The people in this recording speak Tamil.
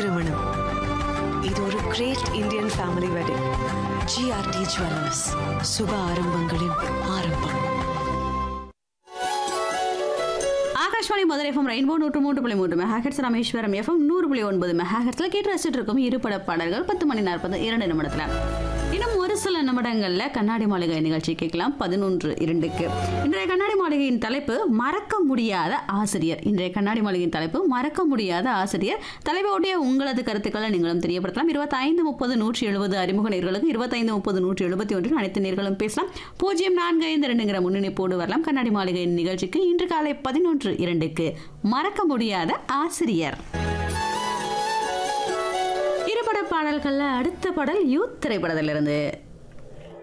திருமணம் இது ஒரு great Indian family wedding GRT jewellers சுப ஆரம்பங்களின் ஆரம்பம் ஆகாஷ்வாணி மதுரை எஃப்எம் ரெயின்போ நூற்று மூன்று புள்ளி மூன்று மெகாஹெட்ஸ் ராமேஸ்வரம் எஃப்எம் நூறு புள்ளி ஒன்பது மெகாஹெட்ஸில் கேட்டு ரசிச்சுட்டு இருக்கும் இருபட பாடல்கள் பத்து மணி நாற்பது இரண்டு நிமிடத்தில் இன்னும் ஒரு சில நிமிடங்கள்ல கண்ணாடி மாளிகை நிகழ்ச்சி கேட்கலாம் பதினொன்று இரண்டுக்கு இன்றைய கண்ணாடி மாளிகையின் தலைப்பு மறக்க முடியாத ஆசிரியர் இன்றைய கண்ணாடி மாளிகையின் தலைப்பு மறக்க முடியாத ஆசிரியர் தலைப்போடைய உங்களது கருத்துக்களை நீங்களும் தெரியப்படுத்தலாம் இருபத்தைந்து முப்பது நூற்றி எழுபது அறிமுக நேர்களுக்கு இருபத்தைந்து முப்பது நூற்றி எழுபத்தி ஒன்றில் அனைத்து நேர்களும் பேசலாம் பூஜ்ஜியம் நான்கு ஐந்து ரெண்டுங்கிற முன்னிணைப்போடு வரலாம் கண்ணாடி மாளிகையின் நிகழ்ச்சிக்கு இன்று காலை பதினொன்று இரண்டுக்கு மறக்க முடியாத ஆசிரியர் இருபட பாடல்கள்ல அடுத்த பாடல் யூத் திரைப்படத்திலிருந்து